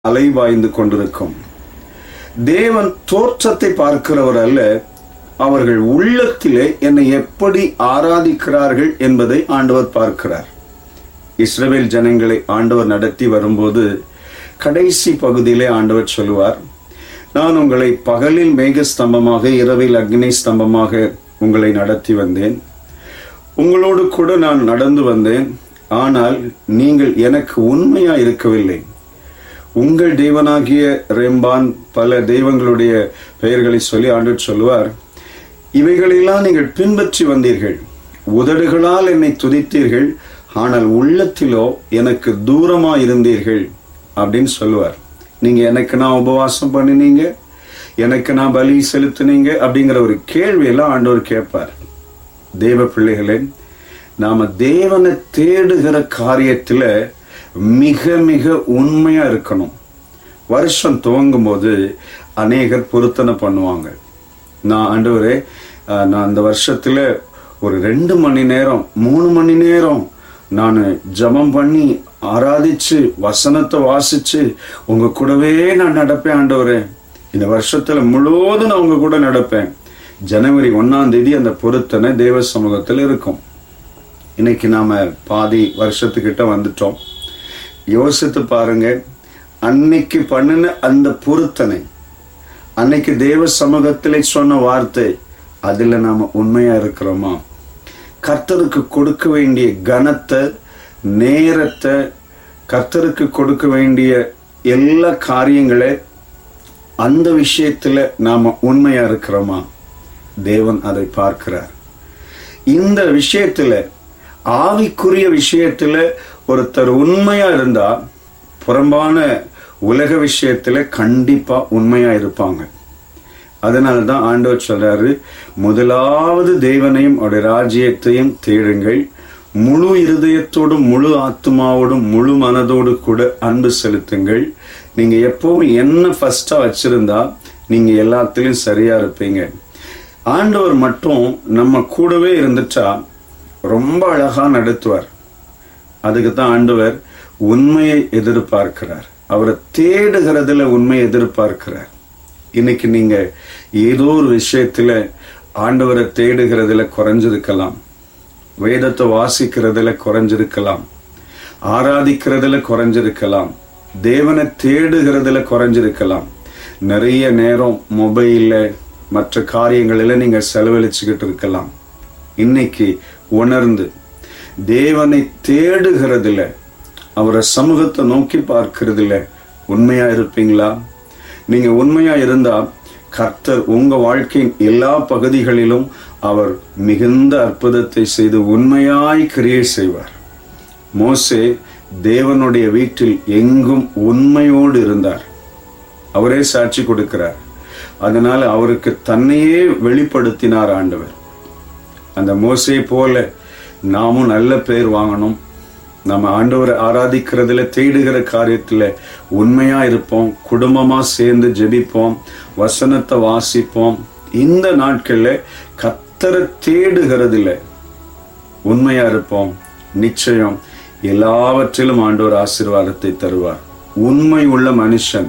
அலைவாய்ந்து கொண்டிருக்கும் தேவன் தோற்றத்தை பார்க்கிறவர் அல்ல அவர்கள் உள்ளத்திலே என்னை எப்படி ஆராதிக்கிறார்கள் என்பதை ஆண்டவர் பார்க்கிறார் இஸ்ரவேல் ஜனங்களை ஆண்டவர் நடத்தி வரும்போது கடைசி பகுதியிலே ஆண்டவர் சொல்லுவார் நான் உங்களை பகலில் மேக ஸ்தம்பமாக இரவில் அக்னி ஸ்தம்பமாக உங்களை நடத்தி வந்தேன் உங்களோடு கூட நான் நடந்து வந்தேன் ஆனால் நீங்கள் எனக்கு உண்மையா இருக்கவில்லை உங்கள் தேவனாகிய ரெம்பான் பல தெய்வங்களுடைய பெயர்களை சொல்லி ஆண்டவர் சொல்லுவார் இவைகளெல்லாம் நீங்கள் பின்பற்றி வந்தீர்கள் உதடுகளால் என்னை துதித்தீர்கள் ஆனால் உள்ளத்திலோ எனக்கு தூரமா இருந்தீர்கள் அப்படின்னு சொல்லுவார் நீங்க எனக்கு நான் உபவாசம் பண்ணினீங்க எனக்கு நான் பலி செலுத்தினீங்க அப்படிங்கிற ஒரு கேள்வியெல்லாம் ஆண்டவர் கேட்பார் தேவ பிள்ளைகளே நாம தேவனை தேடுகிற காரியத்துல மிக மிக உண்மையா இருக்கணும் வருஷம் துவங்கும் போது அநேகர் பொருத்தனை பண்ணுவாங்க நான் ஆண்டவரே அஹ், நான் அந்த வருஷத்துல ஒரு ரெண்டு மணி நேரம் மூணு மணி நேரம் நான் ஜெபம் பண்ணி ஆராதிச்சு வசனத்தை வாசிச்சு உங்க கூடவே நான் நடப்பேன் ஆண்டவரே இந்த வருஷத்துல முழுவதும் நான் உங்க கூட நடப்பேன் ஜனவரி ஒன்னாம் தேதி அந்த பொருத்தனை தேவ சமூகத்தில் இருக்கும் இன்னைக்கு நாம பாதி வருஷத்துக்கிட்ட வந்துட்டோம் யோசித்து பாருங்க அன்னைக்கு பண்ணின அந்த பொருத்தனை அன்னைக்கு தேவ சமூகத்திலே சொன்ன வார்த்தை அதுல நாம உண்மையா இருக்கிறோமா கர்த்தருக்கு கொடுக்க வேண்டிய கனத்தை நேரத்தை கர்த்தருக்கு கொடுக்க வேண்டிய எல்லா காரியங்களே அந்த விஷயத்துல நாம உண்மையா இருக்கிறோமா தேவன் அதை பார்க்கிறார் இந்த விஷயத்துல ஆவிக்குரிய விஷயத்துல ஒருத்தர் உண்மையா இருந்தா புறம்பான உலக விஷயத்துல கண்டிப்பா உண்மையா இருப்பாங்க அதனால தான் ஆண்டவர் சொல்றாரு முதலாவது தேவனையும் அவருடைய ராஜ்யத்தையும் தேடுங்கள் முழு இருதயத்தோடும் முழு ஆத்மாவோடும் முழு மனதோடு கூட அன்பு செலுத்துங்கள் நீங்க எப்பவும் என்ன ஃபர்ஸ்டா வச்சிருந்தா நீங்க எல்லாத்துலயும் சரியா இருப்பீங்க ஆண்டவர் மட்டும் நம்ம கூடவே இருந்துட்டா ரொம்ப அழகா நடத்துவார் அதுக்கு தான் ஆண்டவர் உண்மையை எதிர்பார்க்கிறார் அவரை தேடுகிறதுல உண்மையை எதிர்பார்க்கிறார் இன்னைக்கு நீங்க ஏதோ ஒரு விஷயத்துல ஆண்டவரை தேடுகிறதுல குறைஞ்சிருக்கலாம் வேதத்தை வாசிக்கிறதுல குறைஞ்சிருக்கலாம் ஆராதிக்கிறதுல குறைஞ்சிருக்கலாம் தேவனை தேடுகிறதுல குறைஞ்சிருக்கலாம் நிறைய நேரம் மொபைல்ல மற்ற காரியங்களில நீங்க செலவழிச்சுக்கிட்டு இருக்கலாம் இன்னைக்கு உணர்ந்து தேவனை தேடுகிறதுல அவரை சமூகத்தை நோக்கி பார்க்கிறதுல உண்மையா இருப்பீங்களா நீங்க உண்மையா இருந்தா கர்த்தர் உங்க வாழ்க்கையின் எல்லா பகுதிகளிலும் அவர் மிகுந்த அற்புதத்தை செய்து உண்மையாய் கிரியை செய்வார் மோசே தேவனுடைய வீட்டில் எங்கும் உண்மையோடு இருந்தார் அவரே சாட்சி கொடுக்கிறார் அதனால அவருக்கு தன்னையே வெளிப்படுத்தினார் ஆண்டவர் அந்த மோசே போல நாமும் நல்ல பேர் வாங்கணும் நம்ம ஆண்டவரை ஆராதிக்கிறதுல தேடுகிற காரியத்துல உண்மையா இருப்போம் குடும்பமா சேர்ந்து ஜெபிப்போம் வசனத்தை வாசிப்போம் இந்த நாட்கள்ல கத்தரை தேடுகிறதுல உண்மையா இருப்போம் நிச்சயம் எல்லாவற்றிலும் ஆண்டவர் ஆசீர்வாதத்தை தருவார் உண்மை உள்ள மனுஷன்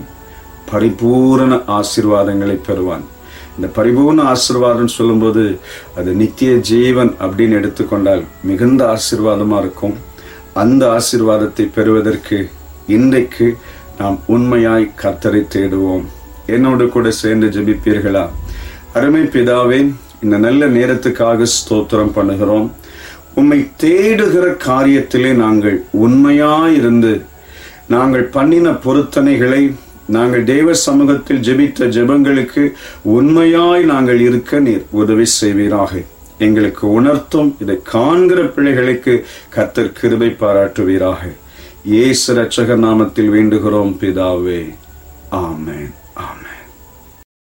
பரிபூரண ஆசீர்வாதங்களை பெறுவான் இந்த பரிபூர்ண ஆசீர்வாதம் சொல்லும்போது அது நித்திய ஜீவன் அப்படின்னு எடுத்துக்கொண்டால் மிகுந்த ஆசீர்வாதமா இருக்கும் அந்த ஆசீர்வாதத்தை பெறுவதற்கு இன்றைக்கு நாம் உண்மையாய் கர்த்தரை தேடுவோம் என்னோடு கூட சேர்ந்து ஜெபிப்பீர்களா அருமை பிதாவே இந்த நல்ல நேரத்துக்காக ஸ்தோத்திரம் பண்ணுகிறோம் உம்மை தேடுகிற காரியத்திலே நாங்கள் உண்மையாயிருந்து நாங்கள் பண்ணின பொருத்தனைகளை நாங்கள் தேவ சமூகத்தில் ஜெபித்த ஜெபங்களுக்கு உண்மையாய் நாங்கள் இருக்க நீர் உதவி செய்வீராக எங்களுக்கு உணர்த்தும் இதை காண்கிற பிள்ளைகளுக்கு கர்த்தர் கிருபை பாராட்டுவீராக இயேசு ரட்சகர் நாமத்தில் வேண்டுகிறோம் பிதாவே ஆமென்